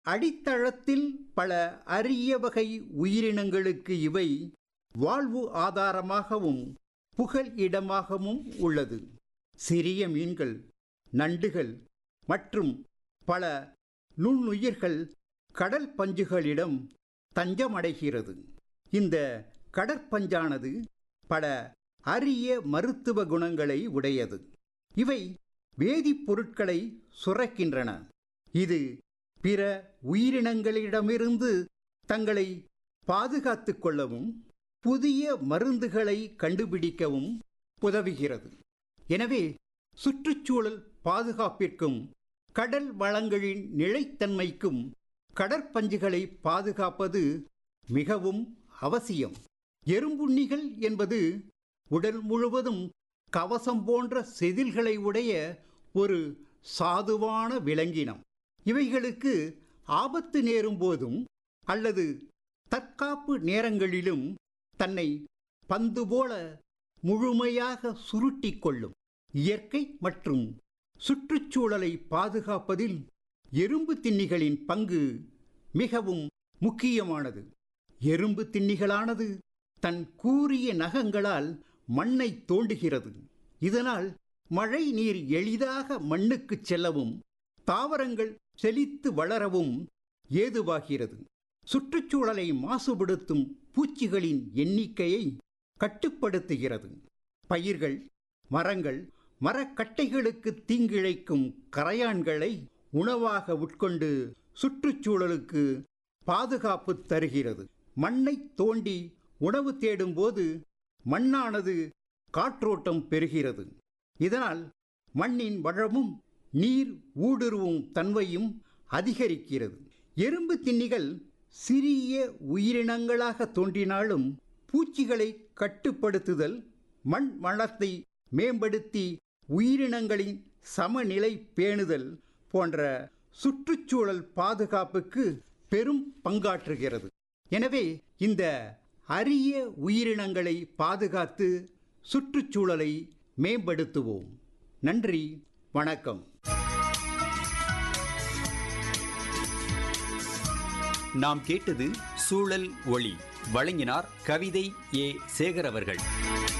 அடித்தளத்தில் பல அரிய வகை உயிரினங்களுக்கு இவை வாழ்வு ஆதாரமாகவும் புகல் இடமாகவும் உள்ளது சிறிய மீன்கள் நண்டுகள் மற்றும் பல நுண்ணுயிர்கள் கடல் பஞ்சுகளிடம் தஞ்சமடைகிறது இந்த கடற்பஞ்சானது பல அரிய மருத்துவ குணங்களை உடையது இவை வேதிப்பொருட்களை சுரக்கின்றன இது பிற உயிரினங்களிடமிருந்து தங்களை பாதுகாத்துக் கொள்ளவும் புதிய மருந்துகளை கண்டுபிடிக்கவும் உதவுகிறது எனவே சுற்றுச்சூழல் பாதுகாப்பிற்கும் கடல் வளங்களின் நிலைத்தன்மைக்கும் கடற்பஞ்சுகளை பாதுகாப்பது மிகவும் அவசியம் எறும்புண்ணிகள் என்பது உடல் முழுவதும் கவசம் போன்ற செதில்களை உடைய ஒரு சாதுவான விலங்கினம் இவைகளுக்கு ஆபத்து நேரும் போதும் அல்லது தற்காப்பு நேரங்களிலும் தன்னை பந்து போல முழுமையாக சுருட்டிக் கொள்ளும் இயற்கை மற்றும் சுற்றுச்சூழலை பாதுகாப்பதில் எறும்பு தின்னிகளின் பங்கு மிகவும் முக்கியமானது எறும்பு தின்னிகளானது தன் கூரிய நகங்களால் மண்ணை தோண்டுகிறது இதனால் மழை நீர் எளிதாக மண்ணுக்கு செல்லவும் தாவரங்கள் செழித்து வளரவும் ஏதுவாகிறது சுற்றுச்சூழலை மாசுபடுத்தும் பூச்சிகளின் எண்ணிக்கையை கட்டுப்படுத்துகிறது பயிர்கள் மரங்கள் மரக்கட்டைகளுக்கு தீங்கிழைக்கும் கரையான்களை உணவாக உட்கொண்டு சுற்றுச்சூழலுக்கு பாதுகாப்பு தருகிறது மண்ணை தோண்டி உணவு தேடும்போது மண்ணானது காற்றோட்டம் பெறுகிறது இதனால் மண்ணின் வளமும் நீர் ஊடுருவும் தன்மையும் அதிகரிக்கிறது எறும்பு தின்னிகள் சிறிய உயிரினங்களாக தோன்றினாலும் பூச்சிகளை கட்டுப்படுத்துதல் மண் வளத்தை மேம்படுத்தி உயிரினங்களின் சமநிலை பேணுதல் போன்ற சுற்றுச்சூழல் பாதுகாப்புக்கு பெரும் பங்காற்றுகிறது எனவே இந்த அரிய உயிரினங்களை பாதுகாத்து சுற்றுச்சூழலை மேம்படுத்துவோம் நன்றி வணக்கம் நாம் கேட்டது சூழல் ஒளி வழங்கினார் கவிதை ஏ சேகர் அவர்கள்